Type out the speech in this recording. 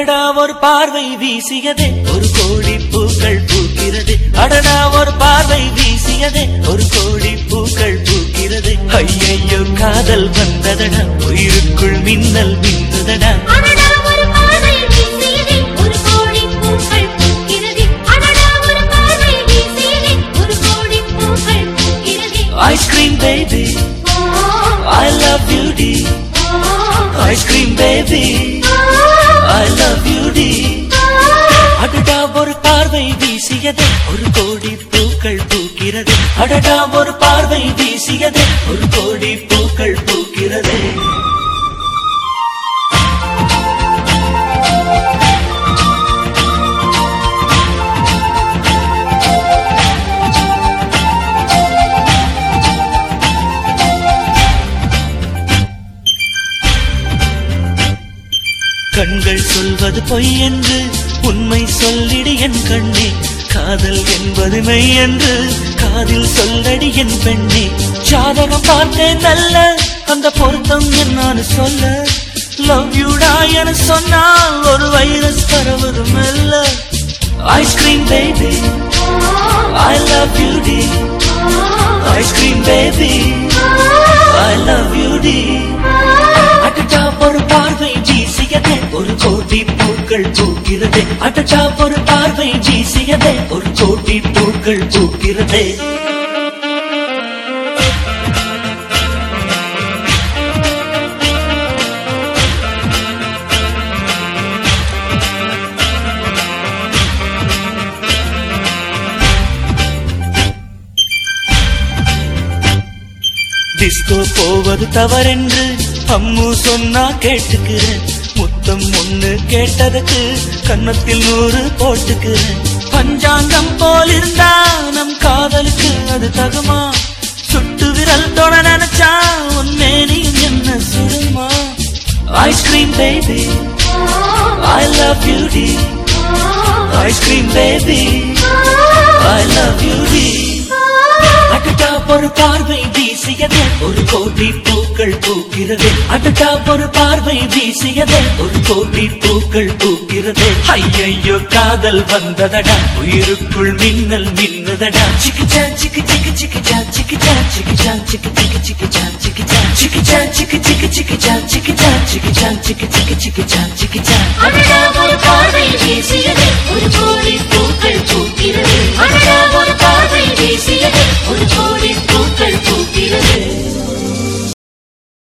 அடடா ஒரு பார்வை வீசியதே ஒரு கோடி பூக்கள் பூக்கிறது அடடா ஒரு பார்வை வீசியதே ஒரு கோடி பூக்கள் பூக்கிறது ஐயையோ காதல் வந்ததடா உயிருக்குள் மின்னல் மின்னதடா அடடா ஒரு பார்வை வீசியதே ஒரு கோடி பூக்கள் பூக்கிறது அடடா ஒரு பார்வை வீசியதே ஒரு கோடி பூக்கள் பூக்கிறது ice cream baby oh I love you டி ice cream baby I love you டி அடடா ஒரு பார்வை வீசியதே ஒரு கோடி பூக்கள் பூக்கிறது அடடா ஒரு பார்வை வீசியதே ஒரு கோடி பூக்கள் பூக்கிறது கண்கள் சொல்வது பொய் என்று உண்மை சொல்லிடு என் கண்ணே காதல் என்பது மெய் என்று காதில் சொல்லடி என் பெண்ணே ஜாதகம் பார்த்தேன் நல்ல அந்த பொருத்தம் என்னான்னு சொல்ல லவ் யூடா என சொன்னால் ஒரு வைரஸ் பரவது மெல்ல ice cream baby I love you டி ice cream baby I love you டி அடடா ஒரு பார்வை வீசியதே ஒரு கோடி பூக்கள் பூக்கிறது அடடா ஒரு பார்வை வீசியதே ஒரு கோடி பூக்கள் பூக்கிறது டிஸ்கோ போவது தவறென்று அம்மு சொன்னா கேட்டுக்கிறேன் முத்தம் ஒண்ணு கேட்டதுக்கு கன்னத்தில் நூறு போட்டுக்கிறேன் பஞ்சாங்கம் போல் இருந்தா நம் காதலுக்கு அது தகுமா சுட்டு விரல் தொட நினைச்சா உன் மேனியும் என்ன சுடுமா ice cream baby I love you டி ice cream baby I love you டி அடடா ஒரு பார்வை வீசியதே ஒரு கோடி பூக்கள் பூக்கிறது அடடா ஒரு பார்வை வீசியதே ஒரு கோடி பூக்கள் பூக்கிறது ஐயையோ காதல் வந்ததடா உயிருக்குள் மின்னல் மின்னதடா சிக்கிச்சா சிக்கு சிக்கு சிக்கிச்சா சிக்கிச்சா சிக்கிச்சா சிக்கு சிக்கு சிக்கிச்சா சிக்கிச்சா சிக்கிச்சா சிக்கு சிக்கு சிக்கிச்சா சிக்கிச்சா சிக்கிச்சா சிக்கு சிக்கு சிக்கிச்சா சிக்கிச்சா அடடா ஒரு பார்வை